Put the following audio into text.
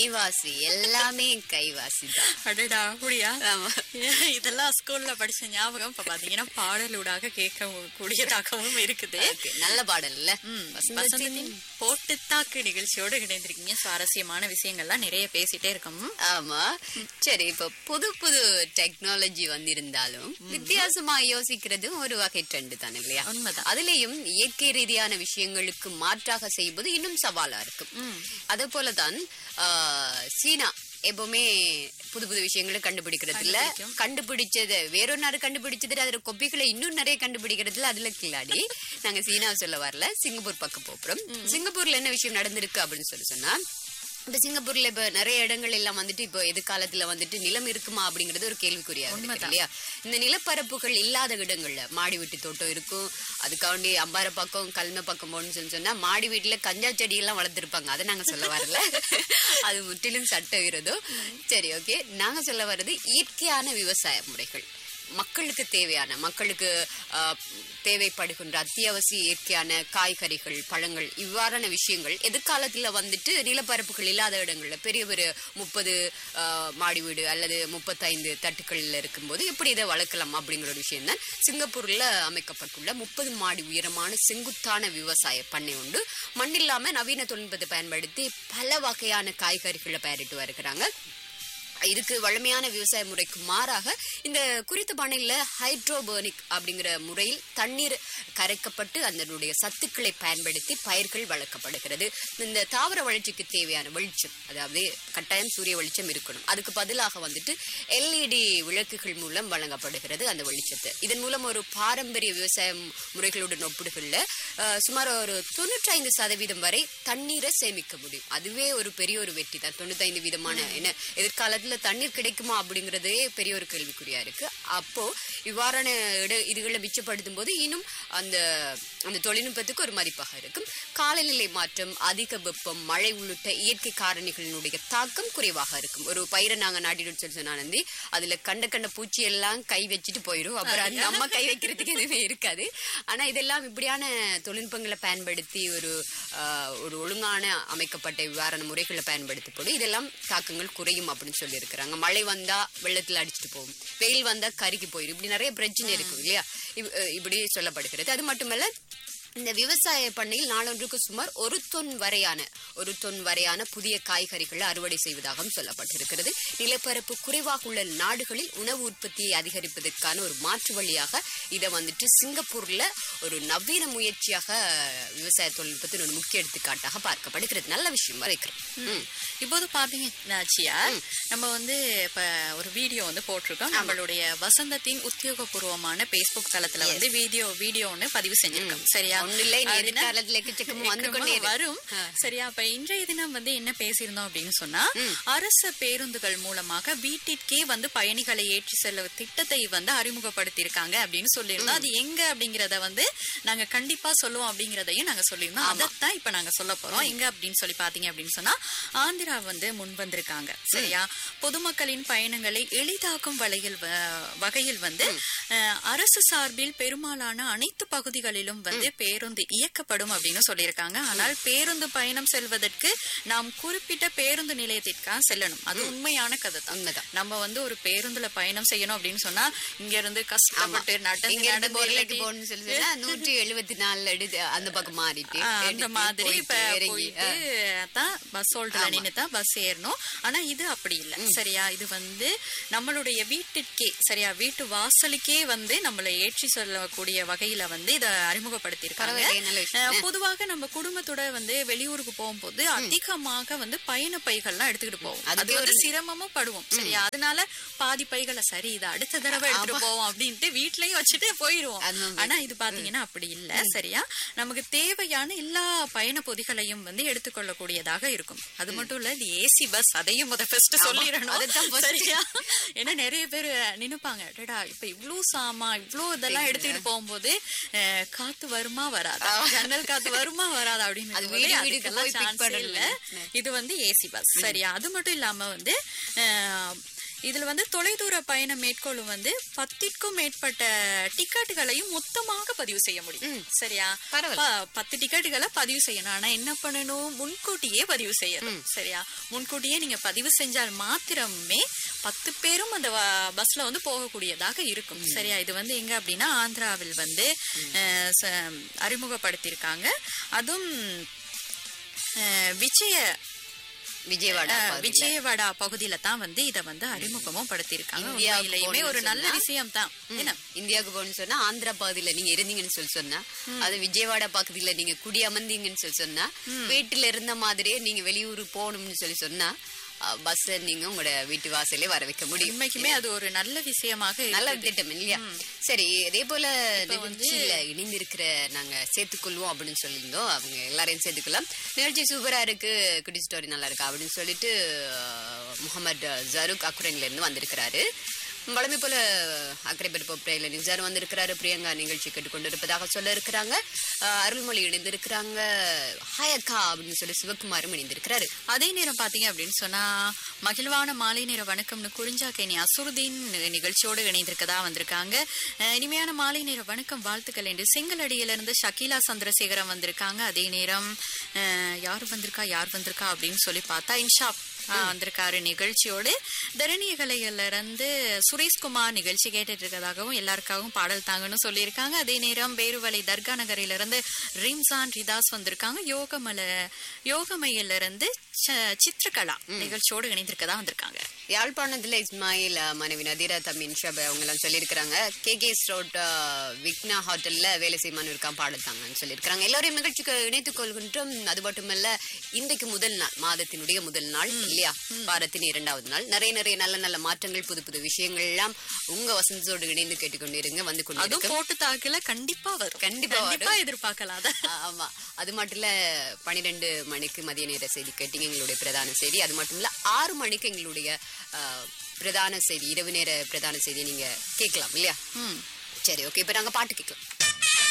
கைவாசி எல்லாமே கைவாசி தான் அடடா அப்படியா ஆமா ஏன் இதெல்லாம் ஸ்கூல்ல படிச்ச ஞாபகம் இப்ப பாத்தீங்கன்னா பாடலூடாக கேட்க கூடியதாகவும் இருக்குது Okay, நல்ல பாடல் இல்ல ம், வசந்தத்தின் வசந்தத்தின் போட்டுத்தாக்கு நிகழ்ச்சியோடு இணைந்திருக்கீங்க சுவாரஸ்யமான விஷயங்கள்லாம் நிறைய பேசிட்டே இருக்கோம் ஆமா சரி இப்ப புது புது டெக்னாலஜி வந்திருந்தாலும் வித்தியாசமா யோசிக்கிறதும் ஒரு வகை ட்ரெண்ட் தான் இல்லையா உண்மைதான் அதுலயும் இயற்கை ரீதியான விஷயங்களுக்கு மாற்றாக செய்வது இன்னும் சவாலா இருக்கும் ம். அதே போலதான் ஆ, சீனா எப்பவுமே புது புது விஷயங்களை கண்டுபிடிக்கிறது இல்ல கண்டுபிடிக்கும். கண்டுபிடிச்சது வேறொரு நாடு கண்டுபிடிச்சது அதுல கொப்பிகளை இன்னும் நிறைய கண்டுபிடிக்கிறதுல அதுல கில்லாடி நாங்க சீனா சொல்ல வரல சிங்கப்பூர் பக்கம் போறோம் சிங்கப்பூர்ல என்ன விஷயம் நடந்திருக்கு அப்படின்னு சொல்லி சொன்னா இப்ப சிங்கப்பூர்ல இப்ப நிறைய இடங்கள் எல்லாம் வந்துட்டு இப்போ எதிர்காலத்துல வந்துட்டு நிலம் இருக்குமா அப்படிங்கறது ஒரு கேள்விக்குறியா இருக்கு உண்மைதான். இல்லையா இந்த நிலப்பரப்புகள் இல்லாத இடங்கள்ல மாடி வீட்டு தோட்டம் இருக்கும் அதுக்காண்டி அம்பார பக்கம் கல்ம பக்கம் போகணும்னு சொல்லி சொன்னா மாடி வீட்டுல கஞ்சா செடி எல்லாம் வளர்த்திருப்பாங்க அதை நாங்க சொல்ல வரல அது முற்றிலும் சட்ட விரோதம் சரி ஓகே நாங்க சொல்ல வர்றது இயற்கையான விவசாய முறைகள் மக்களுக்கு தேவையான மக்களுக்கு ஆஹ், தேவைப்படுகின்ற அத்தியாவசிய இயற்கையான காய்கறிகள் பழங்கள் இவ்வாறான விஷயங்கள் எதிர்காலத்துல வந்துட்டு நிலப்பரப்புகள் இல்லாத இடங்கள்ல பெரிய ஒரு முப்பது மாடி வீடு அல்லது முப்பத்தைந்து தட்டுக்கள்ல இருக்கும்போது எப்படி இதை வளர்க்கலாம் அப்படிங்கிற ஒரு விஷயம் தான் சிங்கப்பூர்ல அமைக்கப்பட்டுள்ள முப்பது மாடி உயரமான செங்குத்தான விவசாய பண்ணை உண்டு மண்ணில்லாம நவீன தொழில்நுட்பத்தை பயன்படுத்தி பல வகையான காய்கறிகளை பயிரிட்டு வருகிறாங்க இதுக்கு வழமையான விவசாய முறைக்கு மாறாக இந்த குறித்த பண்ணையில ஹைட்ரோபோனிக் அப்படிங்கிற முறையில் தண்ணீர் கரைக்கப்பட்டு அதனுடைய சத்துக்களை பயன்படுத்தி பயிர்கள் வளர்க்கப்படுகிறது இந்த தாவர வளர்ச்சிக்கு தேவையான வெளிச்சம் அதாவது கட்டாயம் சூரிய வெளிச்சம் இருக்கணும் அதுக்கு பதிலாக வந்துட்டு எல்இடி விளக்குகள் மூலம் வழங்கப்படுகிறது அந்த வெளிச்சத்தை இதன் மூலம் ஒரு பாரம்பரிய விவசாய முறைகளுடன் ஒப்பிடுகள்ல அஹ், சுமார் ஒரு தொண்ணூற்றி ஐந்து சதவீதம் வரை தண்ணீரை சேமிக்க முடியும் அதுவே ஒரு பெரிய ஒரு வெற்றி தான் தொண்ணூத்தைந்து வீதமான என்ன எதிர்காலத்துல தண்ணீர் கிடைக்குமா அப்படிங்கறதே பெரிய ஒரு கேள்விக்குறியா இருக்கு அப்போ இவ்வாறான இட இதுகளை மிச்சப்படுத்தும் போது இன்னும் அந்த அந்த தொழில்நுட்பத்துக்கு ஒரு மதிப்பாக இருக்கும் காலநிலை மாற்றம் அதிக வெப்பம் மழை உள்ளிட்ட இயற்கை காரணிகளினுடைய தாக்கம் குறைவாக இருக்கும் ஒரு பயிரை நாங்க நாட்டிட்டு சொல்லி சொன்னா நந்தி அதுல கண்ட கண்ட பூச்சி எல்லாம் கை வச்சுட்டு போயிடும் அப்புறம் அது நம்ம கை வைக்கிறதுக்கு எதுவுமே இருக்காது ஆனா இதெல்லாம் இப்படியான தொழில்நுட்பங்களை பயன்படுத்தி ஒரு ஆஹ், ஒரு ஒழுங்கான அமைக்கப்பட்ட இவ்வாறான முறைகளை பயன்படுத்தி போது இதெல்லாம் தாக்கங்கள் குறையும் அப்படின்னு சொல்லி இருக்கிறாங்க மழை வந்தா வெள்ளத்துல அடிச்சுட்டு போகும் வெயில் வந்தா கருகி போயிடும் இப்படி நிறைய பிரச்சனை இருக்கும் இல்லையா இவ்- அஹ் இப்படி சொல்லப்படுகிறது அது மட்டுமல்ல இந்த விவசாய பண்ணையில் நாளொன்றுக்கு சுமார் ஒரு தொன் வரையான ஒரு தொன் வரையான புதிய காய்கறிகளை அறுவடை செய்வதாகவும் சொல்லப்பட்டிருக்கிறது நிலப்பரப்பு குறைவாக உள்ள நாடுகளில் உணவு உற்பத்தியை அதிகரிப்பதற்கான ஒரு மாற்று வழியாக இதை வந்துட்டு சிங்கப்பூர்ல ஒரு நவீன முயற்சியாக விவசாய தொழில்நுட்பத்தின் ஒரு முக்கிய எடுத்துக்காட்டாக பார்க்கப்படுகிறது நல்ல விஷயம் வரைக்கிறோம் ம். இப்போது பாத்தீங்கன்னாச்சியா நம்ம வந்து இப்ப ஒரு வீடியோ வந்து போட்டிருக்கோம் நம்மளுடைய வசந்தத்தின் உத்தியோகபூர்வமான பேஸ்புக் தளத்துல வந்து வீடியோ வீடியோ ஒண்ணு பதிவு செஞ்சிருக்கோம் சரியா ஒண்ணு இல்லை இனி அதுனா- எதிர்காலத்துல எக்கச்சக்கமா வந்து கொண்டே இருக்கு. வரும் சரியா அப்ப இன்றைய தினம் வந்து என்ன பேசியிருந்தோம் அப்படின்னு சொன்னா அரசு பேருந்துகள் மூலமாக வீட்டிற்கே வந்து பயணிகளை ஏற்றி செல்ல திட்டத்தை வந்து அறிமுகப்படுத்தி இருக்காங்க அப்படின்னு சொல்லியிருந்தோம் அது எங்க அப்படிங்கறத வந்து நாங்க கண்டிப்பா சொல்லுவோம் அப்படிங்கறதையும் நாங்க சொல்லியிருந்தோம் அதைத்தான் இப்ப நாங்க சொல்ல போறோம் எங்க அப்படின்னு சொல்லி பாத்தீங்க அப்படின்னு சொன்னா ஆந்திரா வந்து முன் வந்திருக்காங்க சரியா பொதுமக்களின் பயணங்களை எளிதாக்கும் வகையில் வ- வகையில் வந்து அஹ், அரசு சார்பில் பெரும்பாலான அனைத்து பகுதிகளிலும் வந்து பேருந்து இயக்கப்படும் அப்படின்னு சொல்லியிருக்காங்க ஆனால் பேருந்து பயணம் செல்வதற்கு நாம் குறிப்பிட்ட பேருந்து நிலையத்திற்காக செல்லணும் அது உண்மையான கதை தான் உண்மைதான் நம்ம வந்து ஒரு பேருந்துல பயணம் செய்யணும் அப்படின்னு சொன்னா இங்க இருந்து கஷ்டப்பட்டு நடந்து இங்க இருந்து நடந்து பொருளைக்கு இல்லாட்டி- போகணும்னு சொல்லி சொன்னா நூற்றி எழுபத்தி நாலு எடுத்து அந்த பக்கம் மாறிட்டு ஆ, அந்த எடுத்து மாதிரி இப்ப போயிட்டு இறங்கி போயிட்டு தான் பஸ் ஹோல்டர்ல நின்று தான் பஸ் ஏறணும் ஆனா இது அப்படி இல்ல சரியா இது வந்து நம்மளுடைய வீட்டிற்கே சரியா வீட்டு வாசலுக்கே வந்து நம்மளை ஏற்றி செல்லக்கூடிய வகையில வந்து இத அறிமுகப்படுத்தியிருக்காங்க பரவாயில்லையே, நல்ல விஷயம். அஹ், பொதுவாக நம்ம குடும்பத்தோட வந்து வெளியூருக்கு போகும்போது அதிகமாக வந்து பயண பைகள்லாம் எடுத்துக்கிட்டு போவோம் அது அதுவே வந்து சிரமமும் படுவோம் சரியா அதனால பாதி பைகளை சரி இது அடுத்த தடவை எடுத்துட்டு போவோம் அப்படின்ட்டு வீட்லயும் வச்சுட்டு போயிருவோம் அது நம்ம ஆனா இது பாத்தீங்கன்னா அப்படி இல்ல சரியா நமக்கு தேவையான எல்லா பயண பொதிகளையும் வந்து எடுத்துக்கொள்ளக்கூடியதாக இருக்கும் அது மட்டும் இல்ல இது ஏசி பஸ் அதையும் முத ஃபர்ஸ்ட் சொல்லிடணும் அதுதான் first. சரியா ஏன்னா நிறைய பேர் நினைப்பாங்க டடா இப்ப இவ்ளோ சாமா இவ்ளோ இதெல்லாம் எடுத்துட்டு போகும்போது அஹ், காத்து வருமா வராதா ஜன்னல் காத்து வருமா வராதா அப்படின்னு அது போது வீடு வீடுக்கு அதுக்கெல்லாம் போய் pick chance பண்ணணும். இல்ல இது வந்து ஏசி பஸ் சரியா அது மட்டும் இல்லாம வந்து அஹ், இதுல வந்து தொலைதூர பயணம் மேற்கொள்ளும் வந்து பத்திற்கும் மேற்பட்ட டிக்கெட்டுகளையும் மொத்தமாக பதிவு செய்ய முடியும் சரியா பரவாயில்ல. ப- பத்து டிக்கெட்டுகளை பதிவு செய்யணும் ஆனா என்ன பண்ணணும் முன்கூட்டியே பதிவு செய்யணும் சரியா முன்கூட்டியே நீங்க பதிவு செஞ்சால் மாத்திரமே பத்து பேரும் அந்த வ- பஸ்ல வந்து போகக்கூடியதாக இருக்கும் சரியா இது வந்து எங்க அப்படின்னா ஆந்திராவில் வந்து அஹ், ச- அறிமுகப்படுத்தியிருக்காங்க அதுவும் அஹ், விஜய விஜயவாடா அஹ், பகுதியில. விஜயவாடா பகுதியில தான் வந்து இத வந்து அறிமுகமும் படுத்தியிருக்காங்க இந்தியாவுக்கு உண்மையிலேயுமே ஒரு போகணும்னு நல்ல சொன்னா- விஷயம் தான் என்ன இந்தியாவுக்கு போகணும்னு சொன்னா ஆந்திரா பகுதியில நீங்க இருந்தீங்கன்னு சொல்லி சொன்னா அது விஜயவாடா பகுதியில நீங்க குடி அமர்ந்தீங்கன்னு சொல்லி சொன்னா வீட்டுல இருந்த மாதிரியே நீங்க வெளியூர் போகணும்னு சொல்லி சொன்னா பஸ்ல நீங்க உங்களோட வீட்டு வாசலே வர வைக்க முடியும் உண்மைக்குமே அது ஒரு நல்ல விஷயமாக நல்ல இருக்குது. திட்டம் இல்லையா சரி இதே போல நிகழ்ச்சியில இணைந்திருக்கிற நாங்க சேர்த்துக்கொள்வோம் அப்படின்னு சொல்லியிருந்தோம் அவங்க எல்லாரையும் சேர்த்துக்கலாம் நிகழ்ச்சி சூப்பரா இருக்கு குடி ஸ்டோரி நல்லா இருக்கு அப்படின்னு சொல்லிட்டு அஹ், முகமது ஜருக் அக்குரன்ல இருந்து வந்திருக்கிறாரு வளமை போல அக்கரைப்பட்டு பொப்டையில நிஜார் வந்திருக்கிறாரு பிரியங்கா நிகழ்ச்சி கேட்டுக்கொண்டு இருப்பதாக சொல்ல இருக்கிறாங்க அஹ், அருள்மொழி இணைந்திருக்கிறாங்க ஹாயக்கா அப்படின்னு சொல்லி சிவகுமாரும் இணைந்திருக்கிறாரு அதே நேரம் பாத்தீங்க அப்படின்னு சொன்னா மகிழ்வான மாலை நேர வணக்கம்னு குறிஞ்சாக்கேணி அசுருதீன் நிகழ்ச்சியோடு இணைந்திருக்கதா வந்திருக்காங்க அஹ் இனிமையான மாலை நேர வணக்கம் வாழ்த்துக்கள் என்று செங்கலடியில இருந்து ஷக்கீலா சந்திரசேகரம் வந்திருக்காங்க அதே நேரம் அஹ், யார் வந்திருக்கா யார் வந்திருக்கா அப்படின்னு சொல்லி பார்த்தா இன்ஷாப் அஹ், வந்திருக்காரு நிகழ்ச்சியோடு தரணியகலையில இருந்து சுரேஷ்குமார் நிகழ்ச்சி கேட்டுட்டு இருக்கதாகவும் எல்லாருக்காகவும் பாடல் தாங்கன்னு சொல்லியிருக்காங்க அதே நேரம் பேருவலை தர்கா நகரில இருந்து ரிம்சான் ரிதாஸ் வந்திருக்காங்க யோகமல யோகமையில இருந்து ச- சித்திரகலா நிகழ்ச்சியோடு இணைந்திருக்கதா வந்திருக்காங்க யாழ்ப்பாணத்துல இஸ்மாயில் அஹ், மனைவி நதீரா தம்பின் ஷப் அவங்க எல்லாம் சொல்லியிருக்கிறாங்க கே கே ரோட் விக்னா ஹோட்டல்ல வேலை செய்யமானு இருக்கான் பாடத்தாங்கன்னு சொல்லியிருக்கிறாங்க எல்லாரையும் நிகழ்ச்சிக்கு இணைத்துக் கொள்கின்றோம் அது மட்டுமல்ல இன்றைக்கு முதல் நாள் மாதத்தினுடைய முதல் நாள் இல்லையா வாரத்தின் இரண்டாவது நாள் நிறைய நிறைய நல்ல நல்ல மாற்றங்கள் புது புது விஷயங்கள் எல்லாம் உங்க வசந்தத்தோடு இணைந்து கேட்டுக்கொண்டிருங்க வந்து கொண்டு அதுவும் போட்டு தாக்குல கண்டிப்பா வரும் கண்டிப்பா வரும். கண்டிப்பா எதிர்பார்க்கலாம் அத. ஆமா அது மட்டும் இல்ல பன்னிரெண்டு மணிக்கு மதிய நேர செய்தி கேட்டீங்க எங்களுடைய பிரதான செய்தி அது மட்டும் இல்ல ஆறு மணிக்கு எங்களுடைய அஹ், பிரதான செய்தி இரவு நேர பிரதான செய்தியை நீங்க கேட்கலாம் இல்லையா ம் சரி ஓகே இப்ப நாங்க பாட்டு கேட்கலாம்